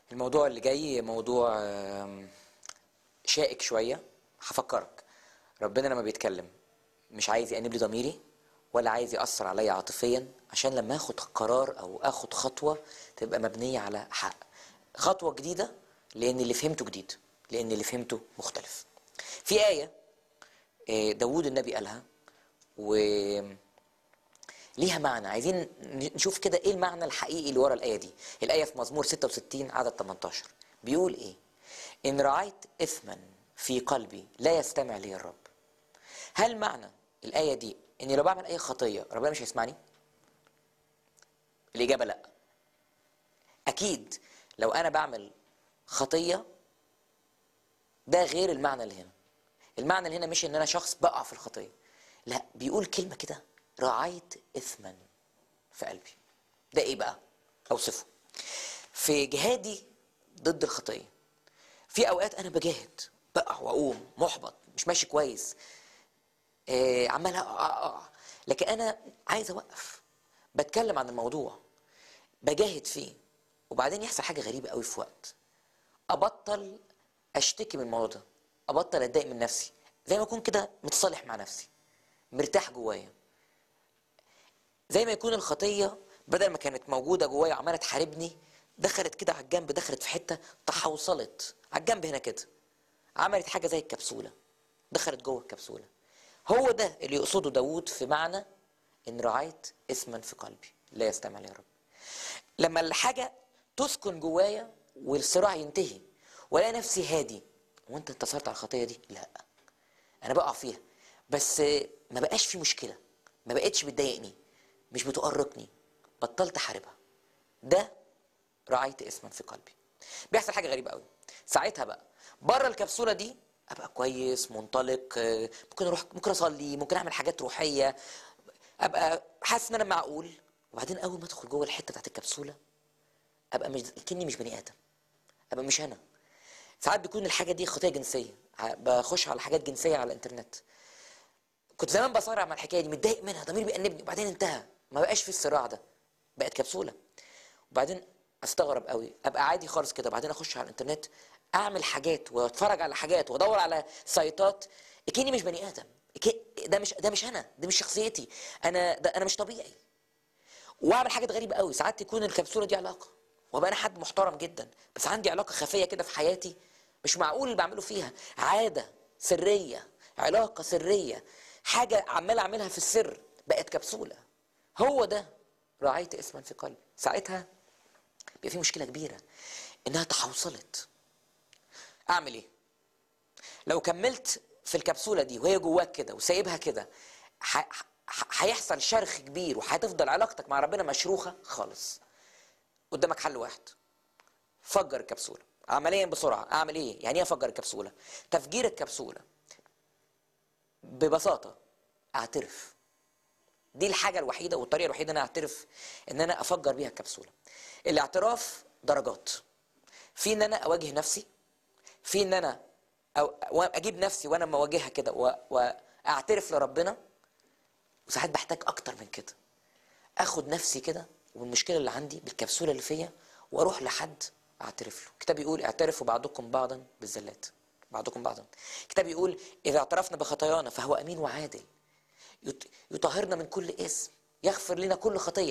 الموضوع اللي جاي موضوع آم، شائك شوية هفكرك ربنا لما بيتكلم مش عايز يأنب لي ضميري ولا عايز يأثر عليا عاطفيا عشان لما اخد قرار او اخد خطوة تبقى مبنية على حق خطوة جديدة لان اللي فهمته جديد لان اللي فهمته مختلف في آية آه، داوود النبي قالها و ليها معنى عايزين نشوف كده ايه المعنى الحقيقي اللي ورا الايه دي الايه في مزمور 66 عدد 18 بيقول ايه ان رعيت اثما في قلبي لا يستمع لي الرب هل معنى الايه دي اني لو بعمل اي خطيه ربنا مش هيسمعني الاجابه لا اكيد لو انا بعمل خطيه ده غير المعنى اللي هنا المعنى اللي هنا مش ان انا شخص بقع في الخطيه لا بيقول كلمه كده رعيت اثما في قلبي ده ايه بقى اوصفه في جهادي ضد الخطيه في اوقات انا بجاهد بقع واقوم محبط مش ماشي كويس آه عمال اقع اقع لكن انا عايز اوقف بتكلم عن الموضوع بجاهد فيه وبعدين يحصل حاجه غريبه قوي في وقت ابطل اشتكي من الموضوع ده ابطل اتضايق من نفسي زي ما اكون كده متصالح مع نفسي مرتاح جوايا زي ما يكون الخطيه بدل ما كانت موجوده جوايا وعماله تحاربني دخلت كده على الجنب دخلت في حته تحوصلت على الجنب هنا كده عملت حاجه زي الكبسوله دخلت جوه الكبسوله هو ده اللي يقصده داوود في معنى ان رعيت اسما في قلبي لا يستمع لي يا رب لما الحاجه تسكن جوايا والصراع ينتهي والاقي نفسي هادي وانت انتصرت على الخطيه دي لا انا بقع فيها بس ما بقاش في مشكله ما بقتش بتضايقني مش بتؤرقني بطلت احاربها ده رعيت اسما في قلبي بيحصل حاجه غريبه قوي ساعتها بقى بره الكبسوله دي ابقى كويس منطلق آه، ممكن اروح ممكن اصلي ممكن اعمل حاجات روحيه ابقى حاسس ان انا معقول وبعدين اول ما ادخل جوه الحته بتاعت الكبسوله ابقى مش كني مش بني ادم ابقى مش انا ساعات بيكون الحاجه دي خطيه جنسيه ع- بخش على حاجات جنسيه على الانترنت كنت زمان بصارع مع الحكايه دي متضايق منها ضميري بيأنبني وبعدين انتهى ما بقاش في الصراع ده بقت كبسوله وبعدين استغرب قوي ابقى عادي خالص كده بعدين اخش على الانترنت اعمل حاجات واتفرج على حاجات وادور على سايتات كاني مش بني ادم إكي- ده مش ده مش انا ده مش شخصيتي انا ده انا مش طبيعي واعمل حاجات غريبه قوي ساعات تكون الكبسوله دي علاقه وابقى انا حد محترم جدا بس عندي علاقه خفيه كده في حياتي مش معقول اللي بعمله فيها عاده سريه علاقه سريه حاجه عمال اعملها في السر بقت كبسوله هو ده رعيت اسما في قلبي ساعتها بيبقى في مشكله كبيره انها تحوصلت اعمل ايه لو كملت في الكبسوله دي وهي جواك كده وسايبها كده ح- ح- هيحصل شرخ كبير وهتفضل علاقتك مع ربنا مشروخه خالص قدامك حل واحد فجر الكبسوله عمليا بسرعه اعمل ايه يعني ايه افجر الكبسوله تفجير الكبسوله ببساطه اعترف دي الحاجه الوحيده والطريقه الوحيده ان انا اعترف ان انا افجر بيها الكبسوله الاعتراف درجات في ان انا اواجه نفسي في ان انا أو اجيب نفسي وانا مواجهها كده و- واعترف لربنا وساعات بحتاج اكتر من كده اخد نفسي كده والمشكله اللي عندي بالكبسوله اللي فيا واروح لحد اعترف له الكتاب يقول اعترفوا بعضكم بعضا بالزلات بعضكم بعضا الكتاب يقول اذا اعترفنا بخطايانا فهو امين وعادل يط- يطهرنا من كل اسم يغفر لنا كل خطيه